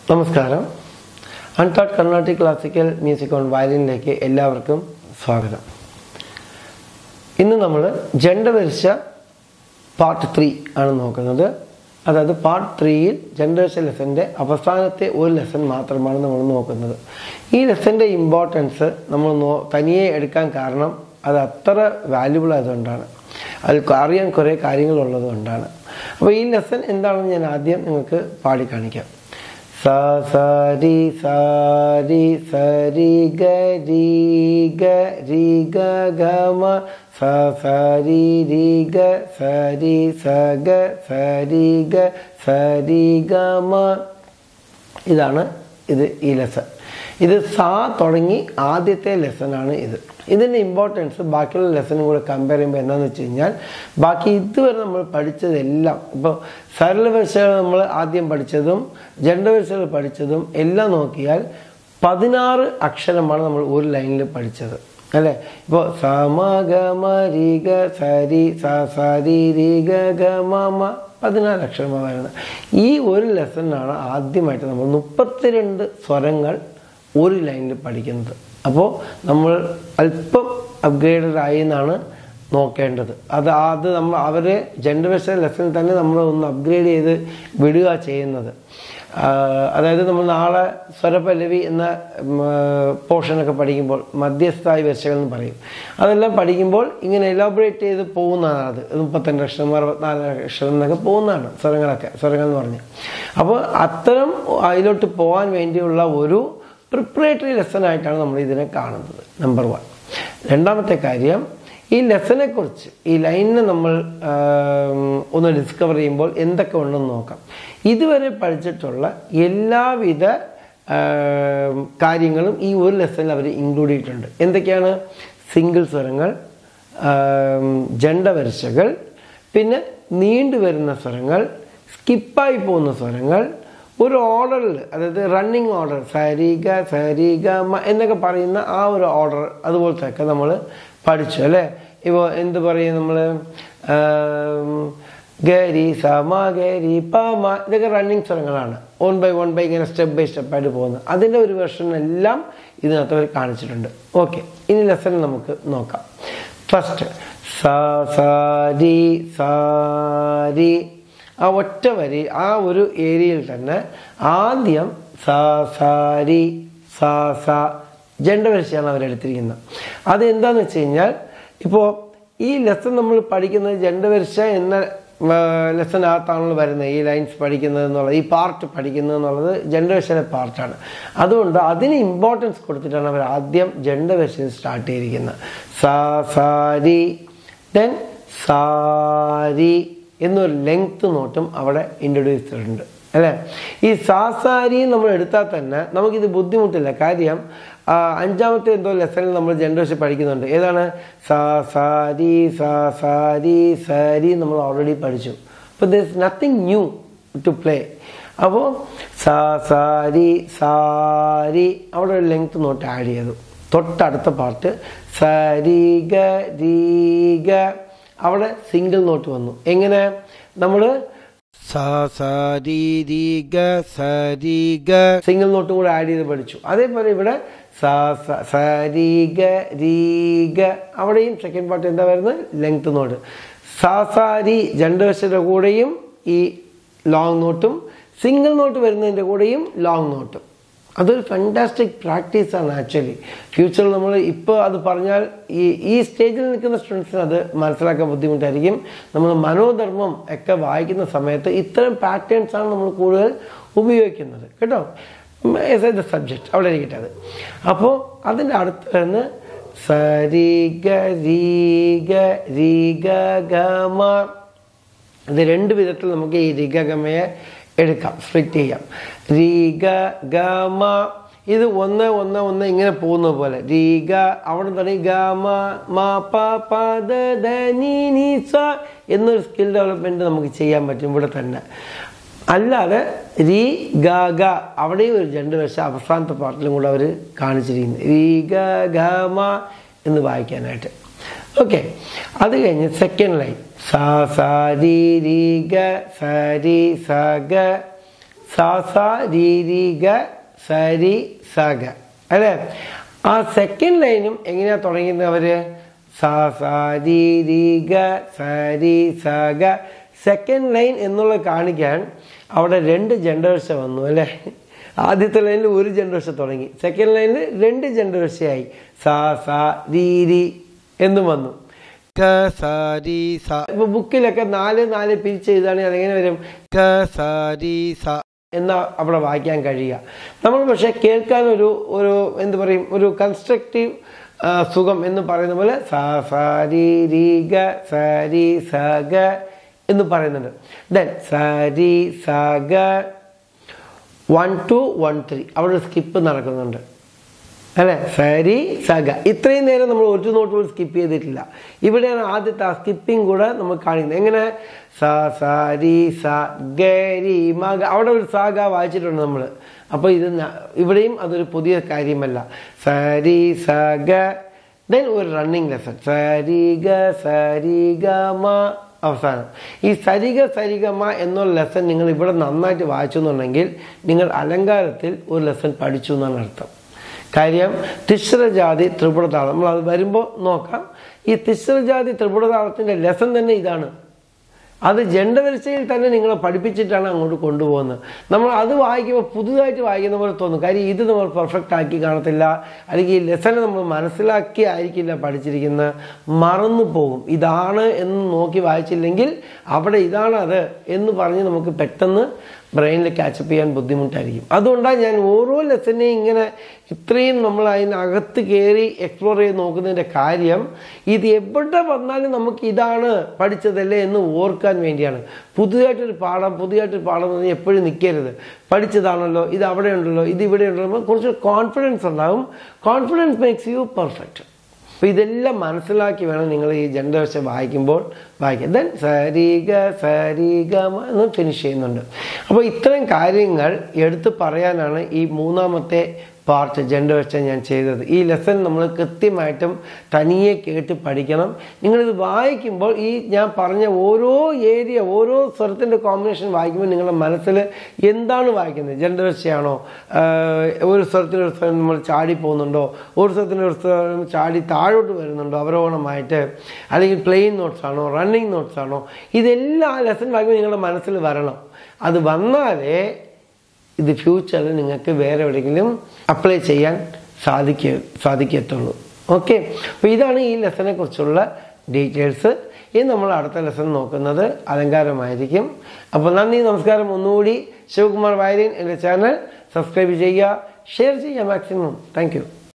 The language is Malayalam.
നമസ്കാരം untold Carnatic classical music on വയലിനിലേക്ക് എല്ലാവർക്കും സ്വാഗതം ഇന്ന് നമ്മൾ ജണ്ട വരിച്ച പാർട്ട് ത്രീ ആണ് നോക്കുന്നത് അതായത് പാർട്ട് ത്രീയിൽ ജനറേഷൻ ലെസൻ്റെ അവസാനത്തെ ഒരു ലെസൺ മാത്രമാണ് നമ്മൾ നോക്കുന്നത് ഈ ലെസൻ്റെ ഇമ്പോർട്ടൻസ് നമ്മൾ നോ തനിയെ എടുക്കാൻ കാരണം അത് അത്ര വാല്യുബിൾ ആയതുകൊണ്ടാണ് അതിൽ അറിയാൻ കുറേ കാര്യങ്ങളുള്ളത് കൊണ്ടാണ് അപ്പോൾ ഈ ലെസൺ എന്താണെന്ന് ഞാൻ ആദ്യം നിങ്ങൾക്ക് പാടി കാണിക്കാം സ സരി സരി സരി ഗ രി ഗ രി ഗ ഗ മ സ സരി രി ഗ സരി സ ഗ സരി ഗ സരി ഗ മ ഇതാണ് ഇത് ഈ ലെസൺ ഇത് സാ തുടങ്ങി ആദ്യത്തെ ലെസണാണ് ഇത് ഇതിൻ്റെ ഇമ്പോർട്ടൻസ് ബാക്കിയുള്ള ലെസണും കൂടെ കമ്പയർ ചെയ്യുമ്പോൾ എന്താണെന്ന് വെച്ച് കഴിഞ്ഞാൽ ബാക്കി ഇതുവരെ നമ്മൾ പഠിച്ചതെല്ലാം ഇപ്പോൾ സരളവരിശകൾ നമ്മൾ ആദ്യം പഠിച്ചതും ജണ്ടവരിശകൾ പഠിച്ചതും എല്ലാം നോക്കിയാൽ പതിനാറ് അക്ഷരമാണ് നമ്മൾ ഒരു ലൈനിൽ പഠിച്ചത് അല്ലേ ഇപ്പോൾ സമ ഗ മ രി ഗ സരി സ സരി രി ഗ ഗ മ മ പതിനാല് അക്ഷരമാണ് വരുന്നത് ഈ ഒരു ലെസണിനാണ് ആദ്യമായിട്ട് നമ്മൾ മുപ്പത്തിരണ്ട് സ്വരങ്ങൾ ഒരു ലൈനിൽ പഠിക്കുന്നത് അപ്പോൾ നമ്മൾ അല്പം അപ്ഗ്രേഡഡ് ആയി എന്നാണ് നോക്കേണ്ടത് അത് അത് നമ്മൾ അവരെ ജനറേഷൻ ലെസണിൽ തന്നെ നമ്മൾ ഒന്ന് അപ്ഗ്രേഡ് ചെയ്ത് വിടുക ചെയ്യുന്നത് അതായത് നമ്മൾ നാളെ സ്വരപല്ലവി എന്ന പോർഷനൊക്കെ പഠിക്കുമ്പോൾ മധ്യസ്ഥായി വരിശകൾ എന്ന് പറയും അതെല്ലാം പഠിക്കുമ്പോൾ ഇങ്ങനെ എലാബറേറ്റ് ചെയ്ത് പോകുന്നതാണ് അത് മുപ്പത്തിരണ്ട് അക്ഷരം അറുപത്തിനാല് അക്ഷരം എന്നൊക്കെ പോകുന്നതാണ് സ്വരങ്ങളൊക്കെ സ്വരങ്ങൾ എന്ന് പറഞ്ഞ് അപ്പോൾ അത്തരം അതിലോട്ട് പോകാൻ വേണ്ടിയുള്ള ഒരു പ്രിപ്പറേറ്ററി ലെസൺ ആയിട്ടാണ് നമ്മൾ ഇതിനെ കാണുന്നത് നമ്പർ വൺ രണ്ടാമത്തെ കാര്യം ഈ ലെസനെ കുറിച്ച് ഈ ലൈനിനെ നമ്മൾ ഒന്ന് ഡിസ്കവർ ചെയ്യുമ്പോൾ എന്തൊക്കെ ഉണ്ടെന്ന് നോക്കാം ഇതുവരെ പഠിച്ചിട്ടുള്ള എല്ലാവിധ കാര്യങ്ങളും ഈ ഒരു ലെസണിൽ അവർ ഇൻക്ലൂഡ് ചെയ്തിട്ടുണ്ട് എന്തൊക്കെയാണ് സിംഗിൾ സ്വരങ്ങൾ ജണ്ടവരിശകൾ പിന്നെ നീണ്ടു വരുന്ന സ്വരങ്ങൾ സ്കിപ്പായി പോകുന്ന സ്വരങ്ങൾ ഒരു ഓർഡറിൽ അതായത് റണ്ണിങ് ഓർഡർ സരിഗ സരിഗ മ എന്നൊക്കെ പറയുന്ന ആ ഒരു ഓർഡർ അതുപോലത്തെ ഒക്കെ നമ്മൾ പഠിച്ചു അല്ലേ ഇപ്പോൾ എന്ത് പറയും നമ്മൾ ഗരി സമ ഗരി പ മ ഇതൊക്കെ റണ്ണിങ് സ്വരങ്ങളാണ് വൺ ബൈ വൺ ബൈ ഇങ്ങനെ സ്റ്റെപ്പ് ബൈ സ്റ്റെപ്പ് ആയിട്ട് പോകുന്നത് അതിൻ്റെ ഒരു വെർഷൻ എല്ലാം ഇതിനകത്ത് അവർ കാണിച്ചിട്ടുണ്ട് ഓക്കെ ഇനി ലെസൺ നമുക്ക് നോക്കാം ഫസ്റ്റ് സ സാരി സാരി ആ ഒറ്റ വരി ആ ഒരു ഏരിയയിൽ തന്നെ ആദ്യം സ സാരി സ സ ജണ്ട വരിശയാണ് അവരെടുത്തിരിക്കുന്നത് അത് എന്താന്ന് വെച്ച് കഴിഞ്ഞാൽ ഇപ്പോൾ ഈ ലെസൺ നമ്മൾ പഠിക്കുന്നത് ജണ്ടവരിശ എന്ന ലെസനകത്താണല്ലോ വരുന്നത് ഈ ലൈൻസ് പഠിക്കുന്നത് എന്നുള്ളത് ഈ പാർട്ട് പഠിക്കുന്നത് എന്നുള്ളത് ജണ്ടവരിശയുടെ പാർട്ടാണ് അതുകൊണ്ട് അതിന് ഇമ്പോർട്ടൻസ് കൊടുത്തിട്ടാണ് അവർ ആദ്യം ജണ്ടവരിശ സ്റ്റാർട്ട് ചെയ്തിരിക്കുന്നത് സാ സാരി ദെൻ സാരി എന്നൊരു ലെങ്ത് നോട്ടും അവിടെ ഇൻട്രൊഡ്യൂസ് ചെയ്തിട്ടുണ്ട് അല്ലേ ഈ സാസാരി നമ്മൾ എടുത്താൽ തന്നെ നമുക്കിത് ബുദ്ധിമുട്ടില്ല കാര്യം അഞ്ചാമത്തെ എന്തോ ലെസണിൽ നമ്മൾ ജനറേഷൻ പഠിക്കുന്നുണ്ട് ഏതാണ് സാ സാരി സാ സാരി സാരി നമ്മൾ ഓൾറെഡി പഠിച്ചു അപ്പോൾ this nothing new to play അപ്പോൾ സാ സാരി സാരി അവിടെ ഒരു ലെങ്ത് നോട്ട് ആഡ് ചെയ്തു തൊട്ടടുത്ത പാർട്ട് സരിഗ രീഗ അവിടെ സിംഗിൾ നോട്ട് വന്നു എങ്ങനെ നമ്മൾ സിംഗിൾ നോട്ടും കൂടെ ആഡ് ചെയ്ത് പഠിച്ചു അതേപോലെ ഇവിടെ സരിഗ രീഗ അവിടെയും സെക്കൻഡ് പാർട്ട് എന്താ വരുന്നത് ലെങ്ത് നോട്ട് സാസാരി ജണ്ടവശയുടെ കൂടെയും ഈ ലോങ് നോട്ടും സിംഗിൾ നോട്ട് വരുന്നതിൻ്റെ കൂടെയും ലോങ് നോട്ടും അതൊരു ഫാൻറ്റാസ്റ്റിക് പ്രാക്ടീസാണ് ആക്ച്വലി ഫ്യൂച്ചറിൽ നമ്മൾ ഇപ്പോൾ അത് പറഞ്ഞാൽ ഈ ഈ സ്റ്റേജിൽ നിൽക്കുന്ന സ്റ്റുഡൻസിന് അത് മനസ്സിലാക്കാൻ ബുദ്ധിമുട്ടായിരിക്കും നമ്മൾ മനോധർമ്മം ഒക്കെ വായിക്കുന്ന സമയത്ത് ഇത്തരം പാറ്റേൺസ് ആണ് നമ്മൾ കൂടുതൽ ഉപയോഗിക്കുന്നത് കേട്ടോ എസ് എ ദ സബ്ജക്റ്റ് അവിടെ ഇരിക്കട്ടെ അത് അപ്പോൾ അതിൻ്റെ അടുത്ത് വരുന്ന സരിഗ രീഗ രീഗ ഗമ ഇത് രണ്ട് വിധത്തിൽ നമുക്ക് ഈ രിഗഗമയെ എടുക്കാം സ്പ്ലിറ്റ് ചെയ്യാം രീഗ ഗമ ഇത് ഒന്ന് ഒന്ന് ഒന്ന് ഇങ്ങനെ പോകുന്ന പോലെ രീഗ അവിടെ തുടങ്ങി ഗമ മ പ പ ദ ധ നി നി സ എന്നൊരു സ്കിൽ ഡെവലപ്മെന്റ് നമുക്ക് ചെയ്യാൻ പറ്റും ഇവിടെ തന്നെ അല്ലാതെ രീ ഗ ഗ അവിടെയും ഒരു രണ്ട് വർഷം അവസാനത്തെ പാട്ടിലും കൂടെ അവർ കാണിച്ചിരിക്കുന്നു രീ ഗ ഗ മ എന്ന് വായിക്കാനായിട്ട് ഓക്കെ അത് കഴിഞ്ഞ് സെക്കൻഡ് ലൈൻ സ സ രി രി ഗ സ രി സ ഗ സാ സാ രീ രീ ഗ സരി സ ഗ അല്ലേ ആ സെക്കൻഡ് ലൈനും എങ്ങനെയാ തുടങ്ങിയത് അവര് സാ സാ രീ രീ ഗ സരി സ ഗ സെക്കൻഡ് ലൈൻ എന്നുള്ളത് കാണിക്കാൻ അവിടെ രണ്ട് ജെൻഡേഴ്സ് വന്നു അല്ലേ ആദ്യത്തെ ലൈനിൽ ഒരു ജെൻഡേഴ്സ് തുടങ്ങി സെക്കൻഡ് ലൈനിൽ രണ്ട് ജെൻഡേഴ്സയായി സാ സാ രീ രീ എന്നും വന്നു ക സ രി സ ഇപ്പൊ ബുക്കിലൊക്കെ നാല് നാല് പിരിച്ച് എഴുതാണെങ്കിൽ അതെങ്ങനെ വരും ക സ രി സ എന്നാ അവിടെ വായിക്കാൻ കഴിയുക നമ്മൾ പക്ഷെ കേൾക്കാൻ ഒരു ഒരു എന്ത് പറയും ഒരു കൺസ്ട്രക്റ്റീവ് സുഖം എന്ന് പറയുന്ന പോലെ സ സ രി രി ഗ സ രി സ ഗ എന്ന് പറയുന്നുണ്ട് ദെൻ സ രി സ ഗ വൺ ടു വൺ ത്രീ അവിടെ സ്കിപ്പ് നടക്കുന്നുണ്ട് അല്ലെ സരി സഗ ഇത്രയും നേരം നമ്മൾ ഒരു നോട്ട് പോലും സ്കിപ്പ് ചെയ്തിട്ടില്ല ഇവിടെയാണ് ആദ്യത്തെ ആ സ്കിപ്പിംഗ് കൂടെ നമ്മൾ കാണിക്കുന്നത് എങ്ങനെ സ സരി സ ഗരി മഗ അവിടെ ഒരു സാഗ വായിച്ചിട്ടുണ്ട് നമ്മൾ അപ്പോൾ ഇത് ന- ഇവിടെയും അതൊരു പുതിയ കാര്യമല്ല സരി സഗ ദെൻ ഒരു റണ്ണിങ് ലെസൺ സരി ഗ സരി ഗ മ അവസാനം ഈ സരിഗ സരിഗമ എന്നുള്ള ലെസൺ നിങ്ങൾ ഇവിടെ നന്നായിട്ട് വായിച്ചു എന്നുണ്ടെങ്കിൽ നിങ്ങൾ അലങ്കാരത്തിൽ ഒരു ലെസൺ പഠിച്ചു എന്നാണ് അർത്ഥം കാര്യം തിശ്രജാതി ത്രിപുടതാളം നമ്മൾ അത് വരുമ്പോൾ നോക്കാം ഈ തിശ്രജാതി ത്രിപുടതാളത്തിന്റെ ലെസൺ തന്നെ ഇതാണ് അത് ജണ്ടവരിസയിൽ തന്നെ നിങ്ങളെ പഠിപ്പിച്ചിട്ടാണ് അങ്ങോട്ട് കൊണ്ടുപോകുന്നത് നമ്മൾ അത് വായിക്കുമ്പോൾ പുതുതായിട്ട് വായിക്കുന്ന പോലെ തോന്നും കാര്യം ഇത് നമ്മൾ പെർഫെക്റ്റ് ആക്കി കാണത്തില്ല അല്ലെങ്കിൽ ഈ ലെസൺ നമ്മൾ മനസ്സിലാക്കി ആയിരിക്കില്ല പഠിച്ചിരിക്കുന്നത് മറന്നു പോകും ഇതാണ് എന്ന് നോക്കി വായിച്ചില്ലെങ്കിൽ അവിടെ ഇതാണ് അത് എന്ന് പറഞ്ഞ് നമുക്ക് പെട്ടെന്ന് ബ്രെയിനിൽ ക്യാച്ചപ്പ് ചെയ്യാൻ ബുദ്ധിമുട്ടായിരിക്കും അതുകൊണ്ടാണ് ഞാൻ ഓരോ ലെസനെയും ഇങ്ങനെ ഇത്രയും നമ്മൾ അതിനകത്ത് കയറി എക്സ്പ്ലോർ ചെയ്ത് നോക്കുന്നതിൻ്റെ കാര്യം ഇത് എവിടെ വന്നാലും നമുക്ക് ഇതാണ് പഠിച്ചതല്ലേ എന്ന് ഓർക്കാൻ വേണ്ടിയാണ് പുതുതായിട്ടൊരു പാഠം പുതിയതായിട്ടൊരു പാഠം എന്ന് പറഞ്ഞാൽ എപ്പോഴും നിൽക്കരുത് പഠിച്ചതാണല്ലോ ഇത് അവിടെ ഉണ്ടല്ലോ ഇത് ഇവിടെ ഉണ്ടല്ലോ കുറച്ച് കോൺഫിഡൻസ് ഉണ്ടാകും കോൺഫിഡൻസ് മേക്സ് യു പെർഫെക്റ്റ് അപ്പോൾ ഇതെല്ലാം മനസ്സിലാക്കി വേണം നിങ്ങൾ ഈ ജനറേഷൻ വായിക്കുമ്പോൾ വായിക്കാൻ ദെൻ സരിഗ സരിഗമ എന്ന് ഫിനിഷ് ചെയ്യുന്നുണ്ട് അപ്പോൾ ഇത്തരം കാര്യങ്ങൾ എടുത്തു പറയാനാണ് ഈ മൂന്നാമത്തെ പാർട്ട് ജനറേഷൻ ഞാൻ ചെയ്തത് ഈ ലെസൺ നമ്മൾ കൃത്യമായിട്ടും തനിയെ കേട്ട് പഠിക്കണം നിങ്ങളിത് വായിക്കുമ്പോൾ ഈ ഞാൻ പറഞ്ഞ ഓരോ ഏരിയ ഓരോ സ്വരത്തിൻ്റെ കോമ്പിനേഷൻ വായിക്കുമ്പോൾ നിങ്ങളുടെ മനസ്സിൽ എന്താണ് വായിക്കുന്നത് ജനറേഷയാണോ ഒരു സ്വരത്തിന് ഒരു സ്വരം നമ്മൾ ചാടി പോകുന്നുണ്ടോ ഒരു സ്വരത്തിന് ഒരു സ്വരം ചാടി താഴോട്ട് വരുന്നുണ്ടോ അവരോഹണമായിട്ട് അല്ലെങ്കിൽ പ്ലെയിൻ നോട്ട്സ് ആണോ റണ്ണിങ് നോട്ട്സ് ആണോ ഇതെല്ലാം ആ ലെസൺ വായിക്കുമ്പോൾ നിങ്ങളുടെ മനസ്സിൽ വരണം അത് വന്നാലേ ഇത് ഫ്യൂച്ചറിൽ നിങ്ങൾക്ക് വേറെ എവിടെയെങ്കിലും അപ്ലൈ ചെയ്യാൻ സാധിക്ക സാധിക്കത്തുള്ളൂ ഓക്കെ അപ്പോൾ ഇതാണ് ഈ ലെസനെ കുറിച്ചുള്ള ഡീറ്റെയിൽസ് ഇനി നമ്മൾ അടുത്ത ലെസൺ നോക്കുന്നത് അലങ്കാരമായിരിക്കും അപ്പോൾ നന്ദി നമസ്കാരം ഒന്നുകൂടി ശിവകുമാർ വയലിൻ എൻ്റെ ചാനൽ സബ്സ്ക്രൈബ് ചെയ്യുക ഷെയർ ചെയ്യുക മാക്സിമം താങ്ക്